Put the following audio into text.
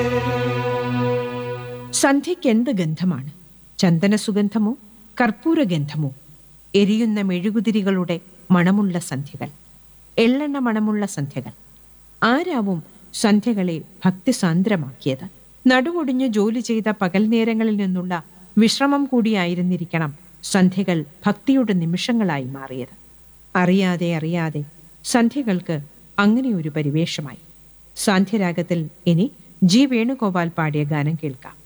സന്ധ്യയ്ക്ക് എന്ത് ഗന്ധമാണ് ചന്ദന സുഗന്ധമോ കർപ്പൂരഗന്ധമോ എരിയുന്ന മെഴുകുതിരികളുടെ മണമുള്ള സന്ധ്യകൾ എള്ളെണ്ണ മണമുള്ള സന്ധ്യകൾ ആരാവും സന്ധ്യകളെ ഭക്തിസാന്ദ്രമാക്കിയത് നടുവൊടിഞ്ഞ് ജോലി ചെയ്ത പകൽ നേരങ്ങളിൽ നിന്നുള്ള വിശ്രമം കൂടിയായിരുന്നിരിക്കണം സന്ധ്യകൾ ഭക്തിയുടെ നിമിഷങ്ങളായി മാറിയത് അറിയാതെ അറിയാതെ സന്ധ്യകൾക്ക് അങ്ങനെ ഒരു പരിവേഷമായി സാന്ധ്യരാഗത്തിൽ ഇനി ജി വേണുഗോപാൽ പാടിയ ഗാനം കേൾക്കാം